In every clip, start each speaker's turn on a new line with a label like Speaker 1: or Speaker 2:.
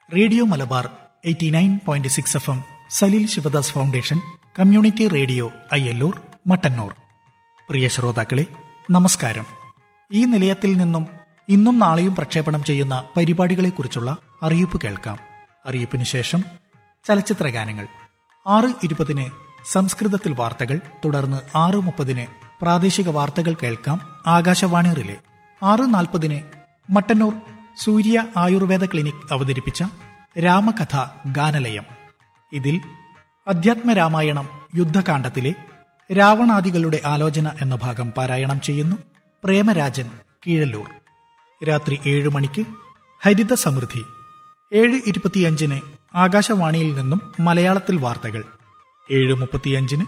Speaker 1: radio Malabar eighty nine point six F M Saleel Sivadas foundation community radio Ayyallur Mattannur പ്രിയ ശ്രോതാക്കളെ നമസ്കാരം ഈ നിലയത്തിൽ നിന്നും ഇന്നും നാളെയും പ്രക്ഷേപണം ചെയ്യുന്ന പരിപാടികളെക്കുറിച്ചുള്ള അറിയിപ്പ് കേൾക്കാം അറിയിപ്പിന് ശേഷം ചലച്ചിത്ര ഗാനങ്ങൾ ആറ് ഇരുപതിന് സംസ്കൃതത്തിൽ വാർത്തകൾ തുടർന്ന് ആറ് മുപ്പതിന് പ്രാദേശിക വാർത്തകൾ കേൾക്കാം ആകാശവാണി റിലേ ആറ് നാൽപ്പതിന് മട്ടന്നൂർ സൂര്യ ആയുർവേദ ക്ലിനിക് അവതരിപ്പിച്ച രാമകഥ ഗാനലയം ഇതിൽ അധ്യാത്മരാമായണം യുദ്ധകാണ്ഡത്തിലെ രാവണാദികളുടെ ആലോചന എന്ന ഭാഗം പാരായണം ചെയ്യുന്നു പ്രേമരാജൻ കീഴല്ലൂർ രാത്രി ഏഴ് മണിക്ക് ഹരിത സമൃദ്ധി ഏഴ് ഇരുപത്തിയഞ്ചിന് ആകാശവാണിയിൽ നിന്നും മലയാളത്തിൽ വാർത്തകൾ ഏഴ് മുപ്പത്തിയഞ്ചിന്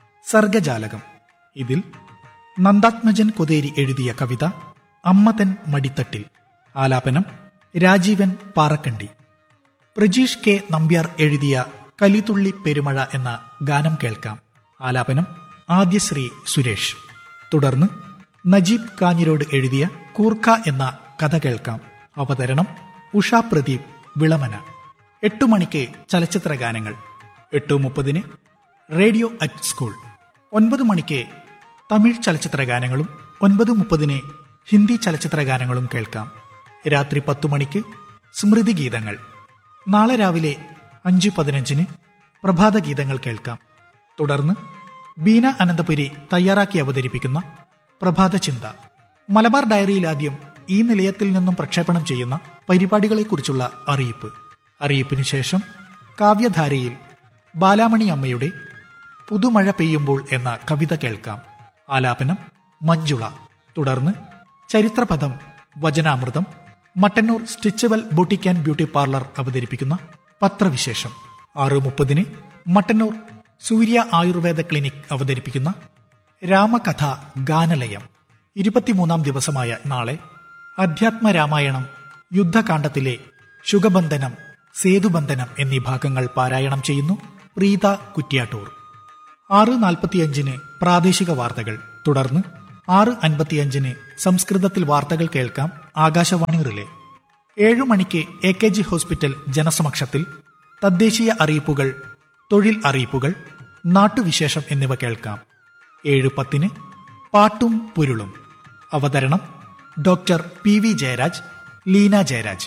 Speaker 1: സർഗജാലകം ഇതിൽ നന്ദാത്മജൻ കൊതേരി എഴുതിയ കവിത അമ്മതൻ മടിത്തട്ടിൽ ആലാപനം രാജീവൻ പാറക്കണ്ടി പ്രജീഷ് കെ നമ്പ്യാർ എഴുതിയ കലിതുള്ളി പെരുമഴ എന്ന ഗാനം കേൾക്കാം ആലാപനം ആദ്യശ്രീ സുരേഷ് തുടർന്ന് നജീബ് കാഞ്ഞിരോട് എഴുതിയ കൂർഖ എന്ന കഥ കേൾക്കാം അവതരണം ഉഷ പ്രദീപ് വിളമന എട്ടു മണിക്ക് ചലച്ചിത്ര ഗാനങ്ങൾ എട്ട് മുപ്പതിന് റേഡിയോ അറ്റ് സ്കൂൾ ഒൻപത് മണിക്ക് തമിഴ് ചലച്ചിത്ര ഗാനങ്ങളും ഒൻപത് മുപ്പതിന് ഹിന്ദി ചലച്ചിത്ര ഗാനങ്ങളും കേൾക്കാം രാത്രി പത്തു മണിക്ക് സ്മൃതി ഗീതങ്ങൾ നാളെ രാവിലെ അഞ്ച് പതിനഞ്ചിന് പ്രഭാത ഗീതങ്ങൾ കേൾക്കാം തുടർന്ന് ബീന അനന്തപുരി തയ്യാറാക്കി അവതരിപ്പിക്കുന്ന പ്രഭാത ചിന്ത മലബാർ ഡയറിയിൽ ആദ്യം ഈ നിലയത്തിൽ നിന്നും പ്രക്ഷേപണം ചെയ്യുന്ന പരിപാടികളെക്കുറിച്ചുള്ള അറിയിപ്പ് അറിയിപ്പിന് ശേഷം കാവ്യധാരയിൽ ബാലാമണി അമ്മയുടെ പുതുമഴ പെയ്യുമ്പോൾ എന്ന കവിത കേൾക്കാം ആലാപനം മഞ്ജുള തുടർന്ന് ചരിത്രപഥം വചനാമൃതം Mattannur Stitchwell boutique and beauty parlour അവതരിപ്പിക്കുന്ന പത്രവിശേഷം ആറ് മുപ്പതിന് മട്ടന്നൂർ സൂര്യ ആയുർവേദ ക്ലിനിക് അവതരിപ്പിക്കുന്ന രാമകഥ ഗാനലയം ഇരുപത്തിമൂന്നാം ദിവസമായ നാളെ അധ്യാത്മ രാമായണം യുദ്ധകാണ്ഡത്തിലെ ശുഗബന്ധനം സേതുബന്ധനം എന്നീ ഭാഗങ്ങൾ പാരായണം ചെയ്യുന്നു പ്രീത കുറ്റ്യാട്ടൂർ ആറ് നാൽപ്പത്തിയഞ്ചിന് പ്രാദേശിക വാർത്തകൾ തുടർന്ന് ആറ് അൻപത്തിയഞ്ചിന് സംസ്കൃതത്തിൽ വാർത്തകൾ കേൾക്കാം ആകാശവാണി റിലേ ഏഴു മണിക്ക് എ കെ ജി ഹോസ്പിറ്റൽ ജനസമക്ഷത്തിൽ തദ്ദേശീയ അറിയിപ്പുകൾ തൊഴിൽ അറിയിപ്പുകൾ നാട്ടുവിശേഷം എന്നിവ കേൾക്കാം ഏഴ് പത്തിന് പാട്ടും പൊരുളും അവതരണം doctor P V Jayaraj Leena Jayaraj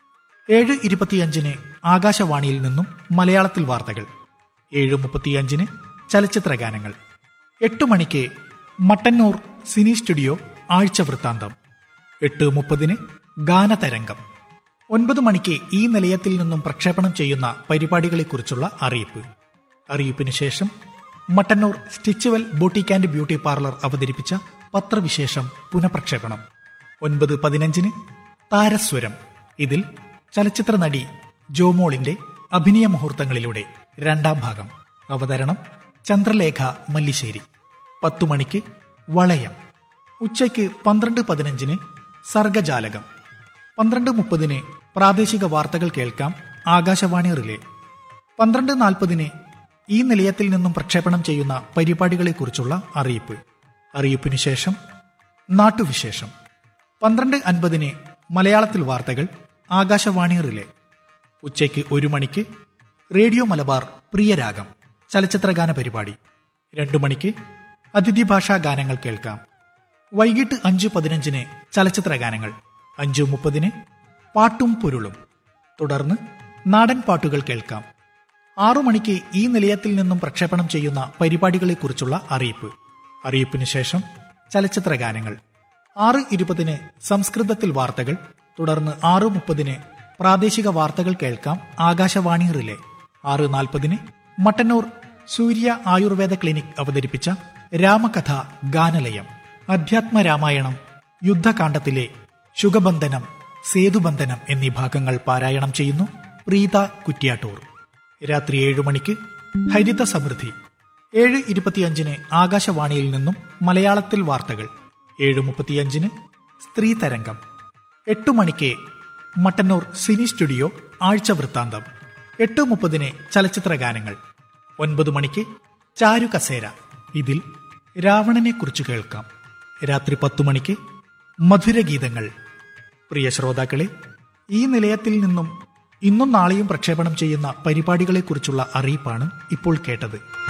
Speaker 1: ഏഴ് ഇരുപത്തിയഞ്ചിന് ആകാശവാണിയിൽ നിന്നും മലയാളത്തിൽ വാർത്തകൾ ഏഴ് മുപ്പത്തിയഞ്ചിന് ചലച്ചിത്ര ഗാനങ്ങൾ എട്ട് മണിക്ക് മട്ടന്നൂർ സിനി സ്റ്റുഡിയോ ആഴ്ച വൃത്താന്തം എട്ട് മുപ്പതിന് ഗാനതരംഗം ഒൻപത് മണിക്ക് ഈ നിലയത്തിൽ നിന്നും പ്രക്ഷേപണം ചെയ്യുന്ന പരിപാടികളെക്കുറിച്ചുള്ള അറിയിപ്പ് അറിയിപ്പിന് ശേഷം Mattannur Stitchwell boutique and beauty parlour അവതരിപ്പിച്ച പത്രവിശേഷം പുനഃപ്രക്ഷേപണം ഒൻപത് പതിനഞ്ചിന് താരസ്വരം ഇതിൽ ചലച്ചിത്ര നടി ജോമോളിന്റെ അഭിനയ മുഹൂർത്തങ്ങളിലൂടെ രണ്ടാം ഭാഗം അവതരണം ചന്ദ്രലേഖ മല്ലിശ്ശേരി പത്തു മണിക്ക് വളയം ഉച്ചയ്ക്ക് പന്ത്രണ്ട് പതിനഞ്ചിന് സർഗജാലകം പന്ത്രണ്ട് മുപ്പതിന് പ്രാദേശിക വാർത്തകൾ കേൾക്കാം ആകാശവാണി റിലേ പന്ത്രണ്ട് നാൽപ്പതിന് ഈ നിലയത്തിൽ നിന്നും പ്രക്ഷേപണം ചെയ്യുന്ന പരിപാടികളെക്കുറിച്ചുള്ള അറിയിപ്പ് അറിയിപ്പിന് ശേഷം നാട്ടുവിശേഷം പന്ത്രണ്ട് അൻപതിന് മലയാളത്തിൽ വാർത്തകൾ ആകാശവാണി റിലേ ഉച്ചയ്ക്ക് ഒരു മണിക്ക് റേഡിയോ മലബാർ പ്രിയരാഗം ചലച്ചിത്രഗാന പരിപാടി രണ്ടു മണിക്ക് അതിഥി ഭാഷാ ഗാനങ്ങൾ കേൾക്കാം വൈകിട്ട് അഞ്ച് പതിനഞ്ചിന് ചലച്ചിത്ര ഗാനങ്ങൾ അഞ്ചു മുപ്പതിന് പാട്ടും പൊരുളും തുടർന്ന് നാടൻ പാട്ടുകൾ കേൾക്കാം ആറു മണിക്ക് ഈ നിലയത്തിൽ നിന്നും പ്രക്ഷേപണം ചെയ്യുന്ന പരിപാടികളെക്കുറിച്ചുള്ള അറിയിപ്പ് അറിയിപ്പിന് ശേഷം ചലച്ചിത്ര ഗാനങ്ങൾ ആറ് ഇരുപതിന് സംസ്കൃതത്തിൽ വാർത്തകൾ തുടർന്ന് ആറ് മുപ്പതിന് പ്രാദേശിക വാർത്തകൾ കേൾക്കാം ആകാശവാണി റിലേ ആറ് നാൽപ്പതിന് മട്ടന്നൂർ സൂര്യ ആയുർവേദ ക്ലിനിക് അവതരിപ്പിച്ച രാമകഥ ഗാനലയം അധ്യാത്മ രാമായണം യുദ്ധകാണ്ഡത്തിലെ ശുഗബന്ധനം സേതുബന്ധനം എന്നീ ഭാഗങ്ങൾ പാരായണം ചെയ്യുന്നു പ്രീത കുറ്റ്യാട്ടൂർ രാത്രി ഏഴു മണിക്ക് ഹരിത സമൃദ്ധി ഏഴ് ഇരുപത്തിയഞ്ചിന് ആകാശവാണിയിൽ നിന്നും മലയാളത്തിൽ വാർത്തകൾ ഏഴ് മുപ്പത്തിയഞ്ചിന് സ്ത്രീ തരംഗം എട്ടു മണിക്ക് മട്ടന്നൂർ സിനി സ്റ്റുഡിയോ ആഴ്ച വൃത്താന്തം എട്ട് മുപ്പതിന് ചലച്ചിത്ര ഗാനങ്ങൾ ഒൻപത് മണിക്ക് ചാരു കസേര ഇതിൽ രാവണനെ കുറിച്ച് കേൾക്കാം രാത്രി പത്തു മണിക്ക് മധുരഗീതങ്ങൾ പ്രിയ ശ്രോതാക്കളെ ഈ നിലയത്തിൽ നിന്നും ഇന്നും നാളെയും പ്രക്ഷേപണം ചെയ്യുന്ന പരിപാടികളെക്കുറിച്ചുള്ള അറിയിപ്പാണ് ഇപ്പോൾ കേട്ടത്